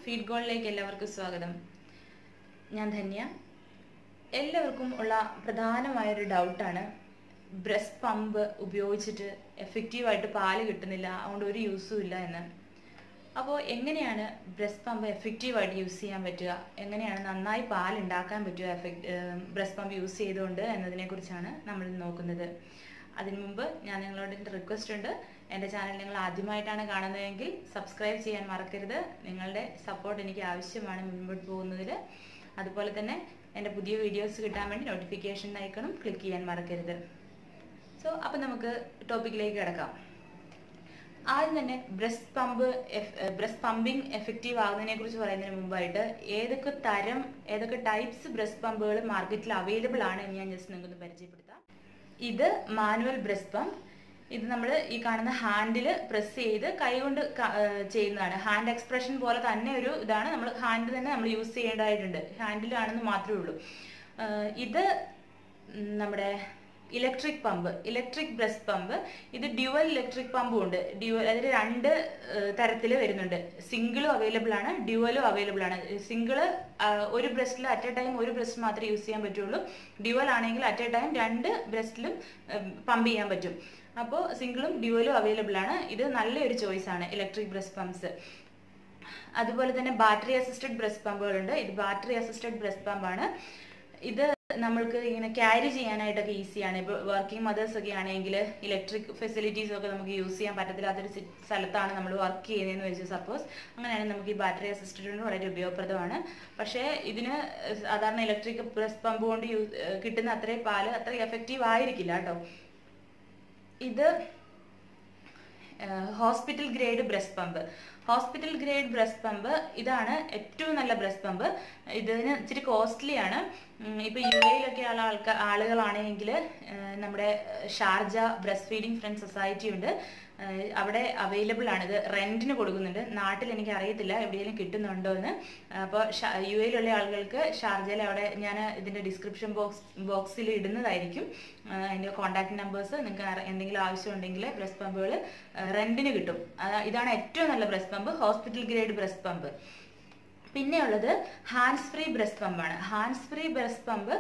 feed ഗോളിലേക്ക് എല്ലാവർക്കും സ്വാഗതം ഞാൻ ധന്യ എല്ലാവർക്കും ഉള്ള പ്രധാനമായൊരു ഡൗട്ടാണ് ബ്രസ്റ്റ് പമ്പ് ഉപയോഗിച്ചിട്ട് എഫക്റ്റീവായിട്ട് പാല് കിട്ടുന്നില്ല അതുകൊണ്ട് ഒരു യൂസും ഇല്ല എന്ന് അപ്പോൾ എങ്ങനെയാണ് ബ്രസ്റ്റ് പമ്പ് എഫക്റ്റീവായിട്ട് യൂസ് ചെയ്യാൻ പറ്റുക എങ്ങനെയാണ് നന്നായി പാൽ ഉണ്ടാക്കാൻ പറ്റുക എഫക്ട് ബ്രസ്റ്റ് പമ്പ് യൂസ് ചെയ്തുകൊണ്ട് എന്നതിനെക്കുറിച്ചാണ് നമ്മൾ നോക്കുന്നത് അതിനു മുമ്പ് ഞാൻ നിങ്ങളോട് എൻ്റെ റിക്വസ്റ്റ് ഉണ്ട് എൻ്റെ ചാനൽ നിങ്ങൾ ആദ്യമായിട്ടാണ് കാണുന്നതെങ്കിൽ സബ്സ്ക്രൈബ് ചെയ്യാൻ മറക്കരുത് നിങ്ങളുടെ സപ്പോർട്ട് എനിക്ക് ആവശ്യമാണ് മുൻപോട്ട് പോകുന്നതിൽ അതുപോലെ തന്നെ എൻ്റെ പുതിയ വീഡിയോസ് കിട്ടാൻ വേണ്ടി നോട്ടിഫിക്കേഷൻ ഐക്കണും ക്ലിക്ക് ചെയ്യാൻ മറക്കരുത് സോ അപ്പം നമുക്ക് ടോപ്പിക്കിലേക്ക് കിടക്കാം ആദ്യം തന്നെ breast pump breast pumping effective ആകുന്നതിനെ കുറിച്ച് പറയുന്നതിന് മുമ്പായിട്ട് ഏതൊക്കെ തരം ഏതൊക്കെ ടൈപ്സ് ബ്രസ്റ്റ് പമ്പുകൾ മാർക്കറ്റിൽ അവൈലബിൾ ആണ് എന്ന് ഞാൻ ജസ്റ്റ് നിങ്ങൾക്ക് പരിചയപ്പെടുത്താം ഇത് മാനുവൽ ബ്രസ്റ്റ് പമ്പ് ഇത് നമ്മൾ ഈ കാണുന്ന ഹാൻഡിൽ പ്രസ് ചെയ്ത് കൈകൊണ്ട് ചെയ്യുന്നതാണ് ഹാൻഡ് എക്സ്പ്രഷൻ പോലെ തന്നെ ഒരു ഇതാണ് നമ്മൾ ഹാൻഡ് തന്നെ നമ്മൾ യൂസ് ചെയ്യേണ്ടതായിട്ടുണ്ട് ഹാൻഡിലാണെന്ന് മാത്രമേ ഉള്ളൂ ഇത് നമ്മുടെ electric pump electric breast pump ഇത് ഡ്യുവൽ ഇലക്ട്രിക് പമ്പും ഉണ്ട് ഡ്യുവൽ അതിൽ രണ്ട് തരത്തിൽ വരുന്നുണ്ട് സിംഗിളും അവൈലബിൾ ആണ് ഡ്യുവലും അവൈലബിൾ ആണ് സിംഗിള് ഒരു ബ്രസ്റ്റിൽ അറ്റ് എ ടൈം ഒരു ബ്രസ്റ്റ് മാത്രമേ യൂസ് ചെയ്യാൻ പറ്റുള്ളൂ ഡ്യുവൽ ആണെങ്കിൽ അറ്റ് എ ടൈം രണ്ട് ബ്രസ്റ്റിലും പമ്പ് ചെയ്യാൻ പറ്റും അപ്പോൾ സിംഗിളും ഡ്യുവലും അവൈലബിൾ ആണ് ഇത് നല്ലൊരു ചോയ്സ് ആണ് ഇലക്ട്രിക് ബ്രസ്റ്റ് പമ്പ്സ് അതുപോലെ തന്നെ ബാറ്ററി അസിസ്റ്റഡ് ബ്രസ്റ്റ് പമ്പുകളുണ്ട് ഇത് ബാറ്ററി അസിസ്റ്റഡ് ബ്രസ്റ്റ് പമ്പാണ് ഇത് നമ്മൾക്ക് ഇങ്ങനെ ക്യാരി ചെയ്യാനായിട്ടൊക്കെ ഈസിയാണ് ഇപ്പോൾ വർക്കിംഗ് മദേഴ്സ് ഒക്കെ ആണെങ്കിൽ ഇലക്ട്രിക് ഫെസിലിറ്റീസ് ഒക്കെ നമുക്ക് യൂസ് ചെയ്യാൻ പറ്റത്തില്ലാത്തൊരു സ്ഥലത്താണ് നമ്മൾ വർക്ക് ചെയ്യുന്നതെന്ന് വെച്ച് സപ്പോസ് അങ്ങനെയാണെങ്കിൽ നമുക്ക് ഈ ബാറ്ററി അസിസ്റ്റഡ് വളരെ ഉപയോഗപ്രദമാണ് പക്ഷേ ഇതിന് സാധാരണ ഇലക്ട്രിക് ബ്രസ്റ്റ് പമ്പ് കൊണ്ട് യൂസ് കിട്ടുന്ന അത്രയും പാല് അത്ര എഫക്റ്റീവ് ആയിരിക്കില്ല കേട്ടോ ഇത് hospital grade breast pump hospital grade breast pump ഇതാണ് ഏറ്റവും നല്ല ബ്രസ്റ്റ് പമ്പ് ഇതിന് ഇച്ചിരി കോസ്റ്റ്ലി ആണ് ഇപ്പൊ യു എയിലൊക്കെ ഉള്ള ആൾക്കാർ ആളുകളാണെങ്കിൽ നമ്മുടെ Sharjah breast feeding friend society ഉണ്ട് അവിടെ അവൈലബിൾ ആണ് ഇത് റെന്റിന് കൊടുക്കുന്നുണ്ട് നാട്ടിൽ എനിക്ക് അറിയത്തില്ല എവിടെയെങ്കിലും കിട്ടുന്നുണ്ടോ എന്ന് അപ്പോൾ യു എയിലുള്ള ആളുകൾക്ക് ഷാർജയിൽ അവിടെ ഞാൻ ഇതിന്റെ ഡിസ്ക്രിപ്ഷൻ ബോക്സ് ബോക്സിൽ ഇടുന്നതായിരിക്കും അതിന്റെ കോൺടാക്ട് നമ്പേഴ്സ് നിങ്ങൾക്ക് എന്തെങ്കിലും ആവശ്യമുണ്ടെങ്കിൽ ബ്രസ്റ്റ് പമ്പുകൾ റെന്റിന് കിട്ടും ഇതാണ് ഏറ്റവും നല്ല breast pump hospital grade breast pump പിന്നെ ഉള്ളത് ഹാൻഡ്സ് ഫ്രീ ബ്രസ്റ്റ് പമ്പാണ് ഹാൻഡ്സ് ഫ്രീ ബ്രസ്റ്റ് പമ്പ്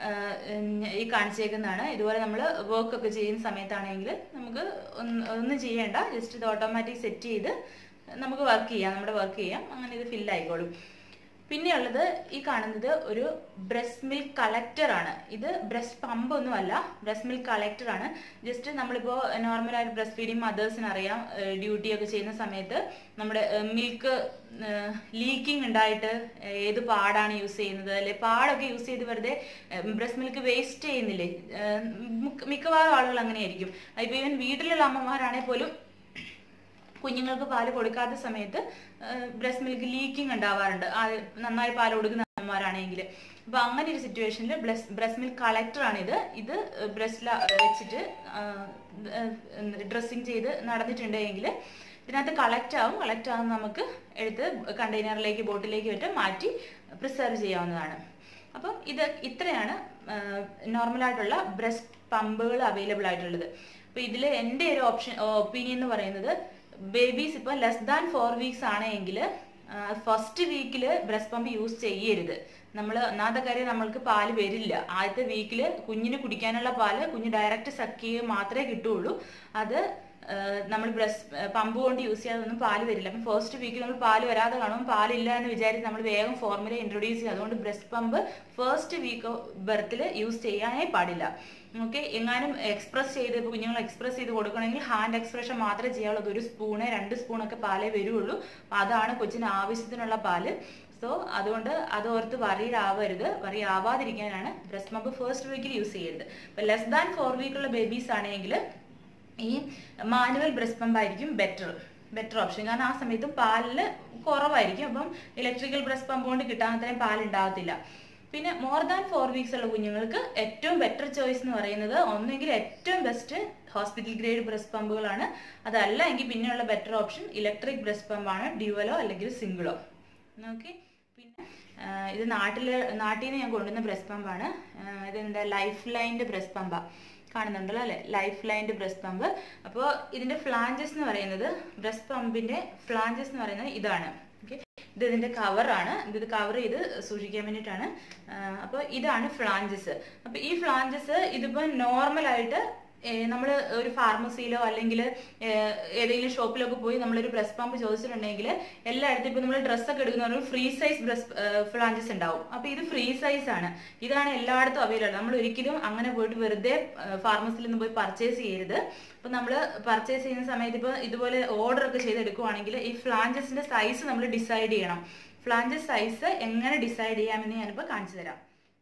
ഈ കാണിച്ചേക്കുന്നതാണ് ഇതുപോലെ നമ്മൾ വർക്ക് ഒക്കെ ചെയ്യുന്ന സമയത്താണെങ്കിൽ നമുക്ക് ഒന്നും ചെയ്യേണ്ട ജസ്റ്റ് ഇത് ഓട്ടോമാറ്റിക് സെറ്റ് ചെയ്ത് നമുക്ക് വർക്ക് ചെയ്യാം നമ്മുടെ വർക്ക് ചെയ്യാം അങ്ങനെ ഇത് ഫിൽ ആയിക്കോളും പിന്നെയുള്ളത് ഈ കാണുന്നത് ഒരു ബ്രസ്റ്റ് മിൽക്ക് കളക്ടർ ആണ് ഇത് ബ്രസ്റ്റ് പമ്പ് ഒന്നുമല്ല ബ്രസ്റ്റ് മിൽക്ക് കളക്ടർ ആണ് ജസ്റ്റ് നമ്മളിപ്പോൾ നോർമലായിട്ട് ബ്രസ്റ്റ് ഫീഡിങ് മദേഴ്സിന് അറിയാം ഡ്യൂട്ടി ഒക്കെ ചെയ്യുന്ന സമയത്ത് നമ്മുടെ മിൽക്ക് ലീക്കിംഗ് ഉണ്ടായിട്ട് ഏത് പാടാണ് യൂസ് ചെയ്യുന്നത് അല്ലെ പാടൊക്കെ യൂസ് ചെയ്ത് വെറുതെ ബ്രസ്റ്റ് മിൽക്ക് വേസ്റ്റ് ചെയ്യുന്നില്ലേ മിക്കവാറും ആളുകൾ അങ്ങനെയായിരിക്കും ഇപ്പൊ ഈവൻ വീട്ടിലുള്ള അമ്മമാരാണെങ്കിൽ പോലും കുഞ്ഞുങ്ങൾക്ക് പാല് കൊടുക്കാത്ത സമയത്ത് ബ്രസ്റ്റ് മിൽക്ക് ലീക്കിംഗ് ഉണ്ടാവാറുണ്ട് നന്നായി പാൽ കൊടുക്കുന്ന അമ്മമാരാണെങ്കിൽ അപ്പൊ അങ്ങനെ ഒരു സിറ്റുവേഷനിൽ ബ്രസ്റ്റ് മിൽക്ക് കളക്ടർ ആണ് ഇത് ഇത് ബ്രസ്റ്റിൽ വെച്ചിട്ട് ഡ്രസ്സിങ് ചെയ്ത് നടന്നിട്ടുണ്ടെങ്കിൽ ഇതിനകത്ത് കളക്ട് ആവും കളക്ട് ആവും നമുക്ക് എടുത്ത് കണ്ടെയ്നറിലേക്ക് ബോട്ടിലേക്ക് വിട്ട് മാറ്റി പ്രിസർവ് ചെയ്യാവുന്നതാണ് അപ്പം ഇത് ഇത്രയാണ് നോർമലായിട്ടുള്ള ബ്രസ്റ്റ് പമ്പുകൾ അവൈലബിൾ ആയിട്ടുള്ളത് അപ്പൊ ഇതിൽ എൻ്റെ ഒരു ഓപ്ഷൻ ഒപ്പീനിയൻ എന്ന് പറയുന്നത് ബേബീസ് ഇപ്പോൾ ലെസ് ദാൻ ഫോർ വീക്സ് ആണെങ്കിൽ ഫസ്റ്റ് വീക്കിൽ ബ്രസ്റ്റ് പമ്പ് യൂസ് ചെയ്യരുത് നമ്മൾ ഒന്നാമത്തെ കാര്യം നമ്മൾക്ക് പാല് വരില്ല ആദ്യത്തെ വീക്കിൽ കുഞ്ഞിന് കുടിക്കാനുള്ള പാല് കുഞ്ഞ് ഡയറക്റ്റ് സക്ക് ചെയ്യുക മാത്രമേ കിട്ടുള്ളൂ അത് നമ്മൾ ബ്രസ്റ്റ് പമ്പ് കൊണ്ട് യൂസ് ചെയ്യാതൊന്നും പാല് വരില്ല അപ്പം ഫസ്റ്റ് വീക്കിൽ നമ്മൾ പാല് വരാതെ കാണുമ്പോൾ പാലില്ല എന്ന് വിചാരിച്ച് നമ്മൾ വേഗം ഫോർമുല ഇൻട്രൊഡ്യൂസ് ചെയ്യും അതുകൊണ്ട് ബ്രസ്റ്റ് പമ്പ് ഫസ്റ്റ് വീക്ക് ബർത്തിൽ യൂസ് ചെയ്യാനേ പാടില്ല ഓക്കെ എങ്ങാനും എക്സ്പ്രസ് ചെയ്ത് ഇപ്പോൾ കുഞ്ഞുങ്ങൾ എക്സ്പ്രസ് ചെയ്ത് കൊടുക്കണമെങ്കിൽ ഹാൻഡ് എക്സ്പ്രഷൻ മാത്രമേ ചെയ്യാവുള്ളൂ ഒരു സ്പൂണ് രണ്ട് സ്പൂണൊക്കെ പാലേ വരുള്ളൂ അതാണ് കൊച്ചിന് ആവശ്യത്തിനുള്ള പാല് സോ അതുകൊണ്ട് അത് ഓർത്ത് വറീഡ് ആവരുത് വറി ആവാതിരിക്കാനാണ് ബ്രസ്റ്റ് പമ്പ് ഫസ്റ്റ് വീക്കിൽ യൂസ് ചെയ്യരുത് ഇപ്പം ലെസ് ദാൻ ഫോർ വീക്കുള്ള ബേബീസ് ആണെങ്കിൽ ഈ മാനുവൽ ബ്രസ്റ്റ് പമ്പ് ആയിരിക്കും ബെറ്റർ ബെറ്റർ ഓപ്ഷൻ കാരണം ആ സമയത്തും പാലില് കുറവായിരിക്കും അപ്പം ഇലക്ട്രിക്കൽ ബ്രസ്റ്റ് പമ്പ് കൊണ്ട് കിട്ടാൻ അത്രയും പാലുണ്ടാകത്തില്ല പിന്നെ മോർ ദാൻ ഫോർ വീക്സ് ഉള്ള കുഞ്ഞുങ്ങൾക്ക് ഏറ്റവും ബെറ്റർ ചോയ്സ് എന്ന് പറയുന്നത് ഒന്നെങ്കിൽ ഏറ്റവും ബെസ്റ്റ് ഹോസ്പിറ്റൽ ഗ്രേഡ് ബ്രസ്റ്റ് പമ്പുകളാണ് അതല്ല എങ്കിൽ പിന്നെയുള്ള ബെറ്റർ ഓപ്ഷൻ ഇലക്ട്രിക് ബ്രസ്റ്റ് പമ്പാണ് ഡ്യുവലോ അല്ലെങ്കിൽ സിംഗിളോ ഓക്കെ പിന്നെ ഇത് നാട്ടിൽ നാട്ടിൽ നിന്ന് ഞാൻ കൊണ്ടുവന്ന ബ്രസ്റ്റ് പമ്പാണ് ഇതെന്താ ലൈഫ് ലൈൻ്റെ ബ്രസ്റ്റ് പമ്പാണ് കാണുന്നുണ്ടല്ലോ അല്ലെ ലൈഫ് ലൈൻ്റെ ബ്രസ്റ്റ് പമ്പ് അപ്പോൾ ഇതിന്റെ ഫ്ലാഞ്ചസ് എന്ന് പറയുന്നത് ബ്രസ്റ്റ് പമ്പിന്റെ ഫ്ലാഞ്ചസ് എന്ന് പറയുന്നത് ഇതാണ് ഓക്കെ ഇത് ഇതിൻ്റെ കവറാണ് ഇത് കവർ ചെയ്ത് സൂക്ഷിക്കാൻ വേണ്ടിയിട്ടാണ് അപ്പോൾ ഇതാണ് ഫ്ലാഞ്ചസ് അപ്പോൾ ഈ ഫ്ലാഞ്ചസ് ഇതിപ്പോൾ നോർമലായിട്ട് നമ്മൾ ഒരു ഫാർമസിയിലോ അല്ലെങ്കിൽ ഏതെങ്കിലും ഷോപ്പിലൊക്കെ പോയി നമ്മളൊരു ബ്രസ്റ്റ് പമ്പ് ചോദിച്ചിട്ടുണ്ടെങ്കിൽ എല്ലായിടത്തും ഇപ്പോൾ നമ്മൾ ഡ്രസ്സൊക്കെ എടുക്കുന്ന ഫ്രീ സൈസ് ബ്രസ്റ്റ് ഫ്ലാഞ്ചസ് ഉണ്ടാവും അപ്പോൾ ഇത് ഫ്രീ സൈസ് ആണ് ഇതാണ് എല്ലായിടത്തും അവൈലബിൾ നമ്മൾ ഒരിക്കലും അങ്ങനെ പോയിട്ട് വെറുതെ ഫാർമസിയിൽ നിന്ന് പോയി പർച്ചേസ് ചെയ്യരുത് അപ്പോൾ നമ്മൾ പർച്ചേസ് ചെയ്യുന്ന സമയത്ത് ഇപ്പോൾ ഇതുപോലെ ഓർഡർ ഒക്കെ ചെയ്തെടുക്കുവാണെങ്കിൽ ഈ ഫ്ലാഞ്ചസിന്റെ സൈസ് നമ്മൾ ഡിസൈഡ് ചെയ്യണം ഫ്ലാഞ്ചസ് സൈസ് എങ്ങനെ ഡിസൈഡ് ചെയ്യാമെന്ന് ഞാനിപ്പോൾ കാണിച്ചു തരാം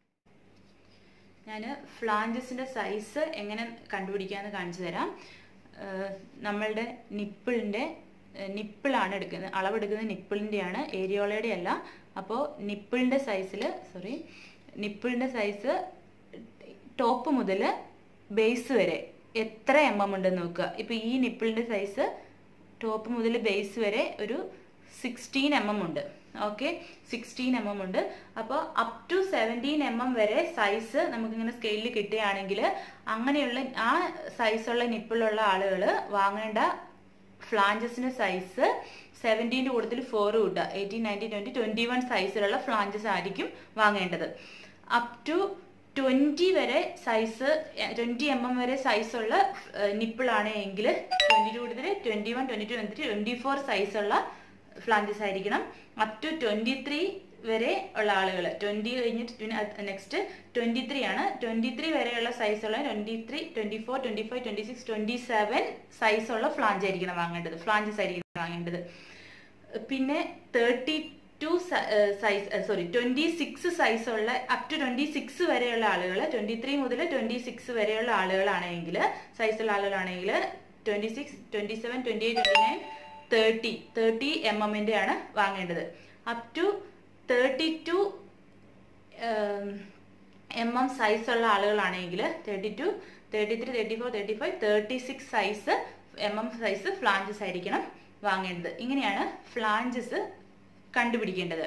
ഞാൻ ഫ്ലാഞ്ചസിൻ്റെ സൈസ് എങ്ങനെ കണ്ടുപിടിക്കാമെന്ന് കാണിച്ചു തരാം നമ്മളുടെ നിപ്പിളിൻ്റെ നിപ്പിളാണ് എടുക്കുന്നത് അളവെടുക്കുന്നത് നിപ്പിളിൻ്റെയാണ് ഏരിയോളയുടെ അല്ല അപ്പോൾ നിപ്പിളിൻ്റെ സൈസിൽ സോറി നിപ്പിളിൻ്റെ സൈസ് ടോപ്പ് മുതൽ ബേസ് വരെ എത്ര എം എം ഉണ്ടെന്ന് നോക്കുക ഇപ്പോൾ ഈ നിപ്പിളിൻ്റെ സൈസ് ടോപ്പ് മുതൽ ബേസ് വരെ ഒരു സിക്സ്റ്റീൻ എം എം ഉണ്ട് ഓക്കെ സിക്സ്റ്റീൻ എം എം ഉണ്ട് അപ്പോൾ up to seventeen M M വരെ സൈസ് നമുക്കിങ്ങനെ സ്കെയിലിൽ കിട്ടുകയാണെങ്കിൽ അങ്ങനെയുള്ള ആ സൈസുള്ള നിപ്പിളുള്ള ആളുകൾ വാങ്ങേണ്ട ഫ്ലാഞ്ചസിൻ്റെ സൈസ് സെവൻറ്റീൻ്റെ കൂട്ടത്തിൽ ഫോർ കൂട്ടുക eighteen nineteen twenty twenty one സൈസിലുള്ള ഫ്ലാഞ്ചസ് ആയിരിക്കും വാങ്ങേണ്ടത് അപ് ടു ട്വൻറ്റി വരെ സൈസ് ട്വൻറ്റി എം എം വരെ സൈസുള്ള നിപ്പിളാണ് എങ്കിൽ ട്വൻറ്റി കൂടുതൽ twenty one twenty two twenty twenty four സൈസുള്ള ഫ്ലാഞ്ചസ് ആയിരിക്കണം അപ് ടു ട്വൻറ്റി ത്രീ വരെ ഉള്ള ആളുകൾ ട്വൻറ്റി കഴിഞ്ഞിട്ട് നെക്സ്റ്റ് ട്വൻറ്റി ത്രീ ആണ് ട്വൻറ്റി ത്രീ വരെയുള്ള സൈസുള്ള twenty three twenty four twenty five twenty six twenty seven സൈസുള്ള ഫ്ലാഞ്ച് ആയിരിക്കണം വാങ്ങേണ്ടത് ഫ്ലാഞ്ചസ് ആയിരിക്കണം വാങ്ങേണ്ടത് പിന്നെ thirty two size sorry twenty six സൈസുള്ള അപ് ടു ട്വൻറ്റി സിക്സ് വരെയുള്ള ആളുകൾ ട്വൻറ്റി ത്രീ മുതൽ ട്വൻറ്റി സിക്സ് വരെയുള്ള ആളുകളാണെങ്കിൽ സൈസുള്ള ആളുകളാണെങ്കിൽ twenty six twenty seven twenty eight twenty nine thirty thirty M എമ്മിൻ്റെ ആണ് വാങ്ങേണ്ടത് up to thirty two M M സൈസുള്ള ആളുകളാണെങ്കിൽ thirty two thirty three thirty four thirty five thirty six size M M size flanges ആയിരിക്കണം വാങ്ങേണ്ടത് ഇങ്ങനെയാണ് flanges കണ്ടുപിടിക്കേണ്ടത്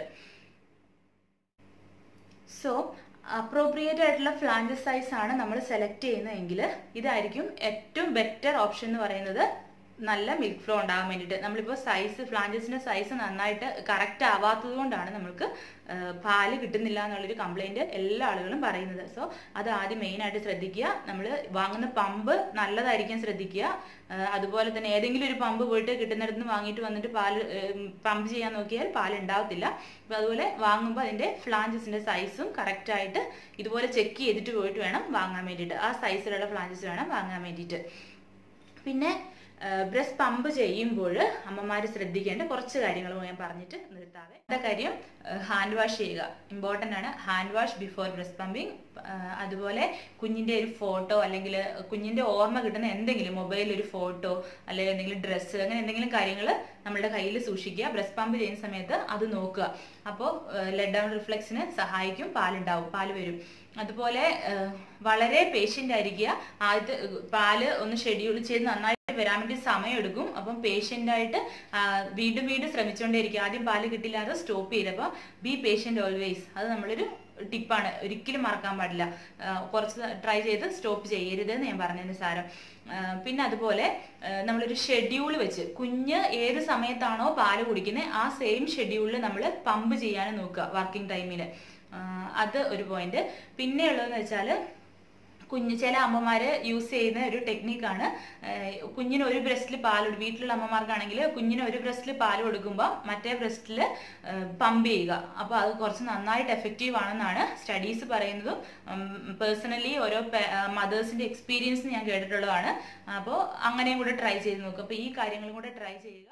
so appropriate ആയിട്ടുള്ള ഫ്ലാഞ്ചസ് സൈസ് ആണ് നമ്മൾ സെലക്ട് ചെയ്യുന്നതെങ്കിൽ ഇതായിരിക്കും ഏറ്റവും ബെറ്റർ ഓപ്ഷൻ എന്ന് പറയുന്നത് നല്ല മിൽക്ക് ഫ്ലോ ഉണ്ടാകാൻ വേണ്ടിയിട്ട് നമ്മളിപ്പോൾ സൈസ് ഫ്ലാഞ്ചസിൻ്റെ സൈസ് നന്നായിട്ട് കറക്റ്റ് ആവാത്തത് കൊണ്ടാണ് നമുക്ക് പാല് കിട്ടുന്നില്ല എന്നുള്ളൊരു കംപ്ലൈൻറ്റ് എല്ലാ ആളുകളും പറയുന്നത് സോ അത് ആദ്യം മെയിനായിട്ട് ശ്രദ്ധിക്കുക നമ്മൾ വാങ്ങുന്ന പമ്പ് നല്ലതായിരിക്കാൻ ശ്രദ്ധിക്കുക അതുപോലെ തന്നെ ഏതെങ്കിലും ഒരു പമ്പ് പോയിട്ട് കിട്ടുന്നിടത്ത് നിന്ന് വാങ്ങിയിട്ട് വന്നിട്ട് പാല് പമ്പ് ചെയ്യാൻ നോക്കിയാൽ പാൽ ഉണ്ടാവത്തില്ല അപ്പോൾ അതുപോലെ വാങ്ങുമ്പോൾ അതിൻ്റെ ഫ്ലാഞ്ചസിൻ്റെ സൈസും കറക്റ്റായിട്ട് ഇതുപോലെ ചെക്ക് ചെയ്തിട്ട് പോയിട്ട് വേണം വാങ്ങാൻ വേണ്ടിയിട്ട് ആ സൈസിലുള്ള ഫ്ലാഞ്ചസ് വേണം വാങ്ങാൻ വേണ്ടിയിട്ട് പിന്നെ ബ്രസ്റ്റ് പമ്പ് ചെയ്യുമ്പോൾ അമ്മമാർ ശ്രദ്ധിക്കേണ്ട കുറച്ച് കാര്യങ്ങൾ ഞാൻ പറഞ്ഞിട്ട് നിർത്താവേ അടുത്ത കാര്യം ഹാൻഡ് വാഷ് ചെയ്യുക ഇമ്പോർട്ടൻ്റ് ആണ് hand wash before breast pumping അതുപോലെ കുഞ്ഞിൻ്റെ ഒരു ഫോട്ടോ അല്ലെങ്കിൽ കുഞ്ഞിൻ്റെ ഓർമ്മ കിട്ടുന്ന എന്തെങ്കിലും മൊബൈലിൽ ഒരു ഫോട്ടോ അല്ലെങ്കിൽ എന്തെങ്കിലും ഡ്രസ്സ് അങ്ങനെ എന്തെങ്കിലും കാര്യങ്ങൾ നമ്മുടെ കയ്യിൽ സൂക്ഷിക്കുക ബ്രസ്റ്റ് പമ്പ് ചെയ്യുന്ന സമയത്ത് അത് നോക്കുക അപ്പോൾ ലെഡ് ഡൗൺ റിഫ്ലെക്സിന് സഹായിക്കും പാലുണ്ടാവും പാല് വരും അതുപോലെ വളരെ പേഷ്യൻ്റ് ആയിരിക്കുക ആദ്യത്തെ പാല് ഒന്ന് ഷെഡ്യൂൾ ചെയ്ത് നന്നായി വരാൻ വേണ്ടി സമയമെടുക്കും അപ്പം പേഷ്യൻ്റ് ആയിട്ട് വീണ്ടും വീണ്ടും ശ്രമിച്ചുകൊണ്ടേയിരിക്കും ആദ്യം പാല് കിട്ടില്ലാതെ സ്റ്റോപ്പ് ചെയ്തപ്പോൾ ബി പേഷ്യൻ്റ് ഓൾവേസ് അത് നമ്മളൊരു ടിപ്പാണ് ഒരിക്കലും മറക്കാൻ പാടില്ല കുറച്ച് ട്രൈ ചെയ്ത് സ്റ്റോപ്പ് ചെയ്യരുത് എന്ന് ഞാൻ പറഞ്ഞതിന് സാരം പിന്നെ അതുപോലെ നമ്മളൊരു ഷെഡ്യൂൾ വെച്ച് കുഞ്ഞ് ഏത് സമയത്താണോ പാല് കുടിക്കുന്നത് ആ സെയിം ഷെഡ്യൂളിൽ നമ്മൾ പമ്പ് ചെയ്യാൻ നോക്കുക വർക്കിംഗ് ടൈമിൽ അത് ഒരു പോയിന്റ് പിന്നെ ഉള്ളതെന്ന് വെച്ചാൽ കുഞ്ഞ് ചില അമ്മമാർ യൂസ് ചെയ്യുന്ന ഒരു ടെക്നിക്കാണ് കുഞ്ഞിന് ഒരു ബ്രസ്റ്റിൽ പാൽ വീട്ടിലുള്ള അമ്മമാർക്കാണെങ്കിൽ കുഞ്ഞിന് ഒരു ബ്രസ്റ്റിൽ പാൽ കൊടുക്കുമ്പോൾ മറ്റേ ബ്രസ്റ്റിൽ പമ്പ് ചെയ്യുക അപ്പോൾ അത് കുറച്ച് നന്നായിട്ട് എഫക്റ്റീവ് ആണെന്നാണ് സ്റ്റഡീസ് പറയുന്നതും പേഴ്സണലി ഓരോ മദേഴ്സിൻ്റെ എക്സ്പീരിയൻസ് ഞാൻ കേട്ടിട്ടുള്ളതാണ് അപ്പോൾ അങ്ങനെയും കൂടെ ട്രൈ ചെയ്ത് നോക്കുക അപ്പോൾ ഈ കാര്യങ്ങളും കൂടെ ട്രൈ ചെയ്യുക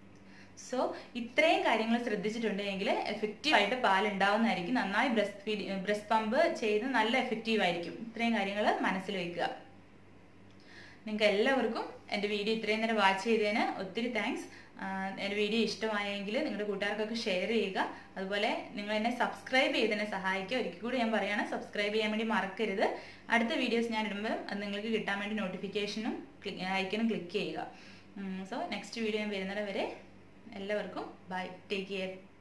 സോ ഇത്രയും കാര്യങ്ങൾ ശ്രദ്ധിച്ചിട്ടുണ്ടെങ്കിൽ എഫക്റ്റീവ് ആയിട്ട് പാൽ ഉണ്ടാവുന്നതായിരിക്കും നന്നായി ബ്രസ്റ്റ് ഫീഡ് ബ്രസ്റ്റ് പമ്പ് ചെയ്ത് നല്ല എഫക്റ്റീവ് ആയിരിക്കും ഇത്രയും കാര്യങ്ങൾ മനസ്സിൽ വെക്കുക നിങ്ങൾക്ക് എല്ലാവർക്കും എൻ്റെ വീഡിയോ ഇത്രയും നേരം വാച്ച് ചെയ്തതിന് ഒത്തിരി താങ്ക്സ് എൻ്റെ വീഡിയോ ഇഷ്ടമായെങ്കിൽ നിങ്ങളുടെ കൂട്ടുകാർക്കൊക്കെ ഷെയർ ചെയ്യുക അതുപോലെ നിങ്ങൾ എന്നെ സബ്സ്ക്രൈബ് ചെയ്തതിനെ സഹായിക്കുക ഒരിക്കൽ കൂടി ഞാൻ പറയുകയാണ് സബ്സ്ക്രൈബ് ചെയ്യാൻ വേണ്ടി മറക്കരുത് അടുത്ത വീഡിയോസ് ഞാൻ ഇടുമ്പോൾ അത് നിങ്ങൾക്ക് കിട്ടാൻ വേണ്ടി നോട്ടിഫിക്കേഷനും ഐക്കനും ക്ലിക്ക് ചെയ്യുക സോ നെക്സ്റ്റ് വീഡിയോ ഞാൻ വരുന്നത് വരെ എല്ലാവർക്കും ബൈ ടേക്ക് കെയർ